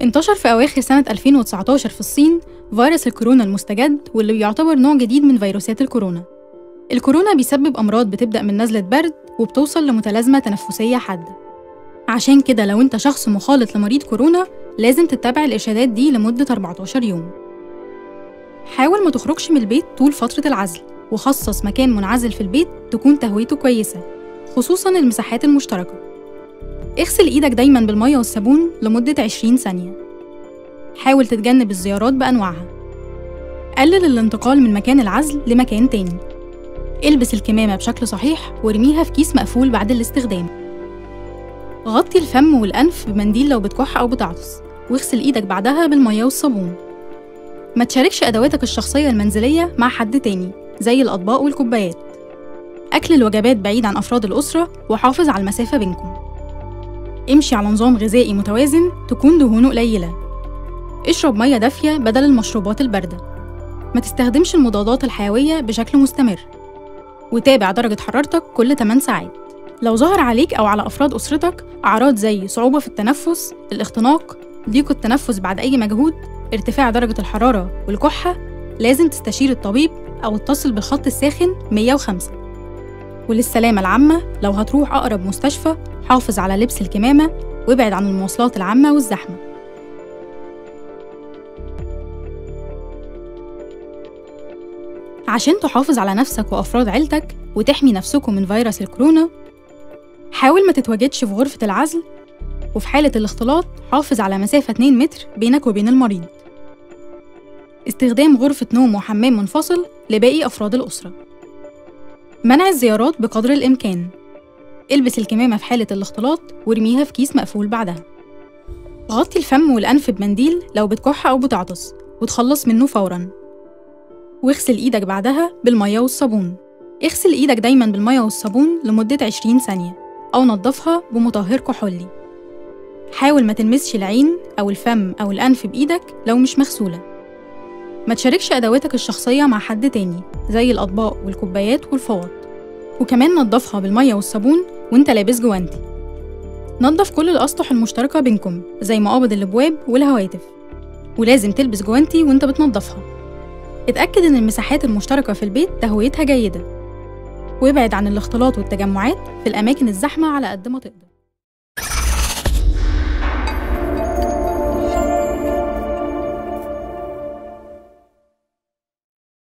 انتشر في أواخر سنة 2019 في الصين فيروس الكورونا المستجد واللي بيعتبر نوع جديد من فيروسات الكورونا الكورونا بيسبب أمراض بتبدأ من نزلة برد وبتوصل لمتلازمة تنفسية حادة عشان كده لو انت شخص مخالط لمريض كورونا لازم تتبع الإرشادات دي لمدة 14 يوم حاول ما تخرجش من البيت طول فترة العزل وخصص مكان منعزل في البيت تكون تهويته كويسة خصوصا المساحات المشتركة اغسل ايدك دايما بالمية والصابون لمدة 20 ثانية حاول تتجنب الزيارات بأنواعها قلل الانتقال من مكان العزل لمكان تاني البس الكمامة بشكل صحيح وارميها في كيس مقفول بعد الاستخدام غطي الفم والأنف بمنديل لو بتكح أو بتعطس واغسل إيدك بعدها بالمية والصابون ما تشاركش أدواتك الشخصية المنزلية مع حد تاني زي الأطباق والكوبايات أكل الوجبات بعيد عن أفراد الأسرة وحافظ على المسافة بينكم امشي على نظام غذائي متوازن تكون دهونه قليلة اشرب مية دافية بدل المشروبات الباردة ما تستخدمش المضادات الحيوية بشكل مستمر وتابع درجة حرارتك كل 8 ساعات لو ظهر عليك أو على أفراد أسرتك أعراض زي صعوبة في التنفس، الاختناق، ضيق التنفس بعد أي مجهود، ارتفاع درجة الحرارة والكحة، لازم تستشير الطبيب أو اتصل بالخط الساخن 105 وللسلامة العامة لو هتروح أقرب مستشفى حافظ على لبس الكمامة وابعد عن المواصلات العامة والزحمة عشان تحافظ على نفسك وأفراد عيلتك وتحمي نفسكم من فيروس الكورونا حاول ما تتواجدش في غرفة العزل وفي حالة الاختلاط حافظ على مسافة 2 متر بينك وبين المريض استخدام غرفة نوم وحمام منفصل لباقي أفراد الأسرة منع الزيارات بقدر الإمكان البس الكمامة في حالة الاختلاط وارميها في كيس مقفول بعدها غطي الفم والأنف بمنديل لو بتكح أو بتعطس وتخلص منه فوراً واغسل إيدك بعدها بالمية والصابون اغسل إيدك دايما بالمية والصابون لمدة 20 ثانية أو نضفها بمطهر كحولي حاول ما تلمسش العين أو الفم أو الأنف بإيدك لو مش مغسولة ما تشاركش أدواتك الشخصية مع حد تاني زي الأطباق والكوبايات والفوط وكمان نضفها بالمية والصابون وانت لابس جوانتي نضف كل الأسطح المشتركة بينكم زي مقابض الأبواب والهواتف ولازم تلبس جوانتي وانت بتنضفها اتأكد إن المساحات المشتركة في البيت تهويتها جيدة وابعد عن الاختلاط والتجمعات في الأماكن الزحمة على قد ما تقدر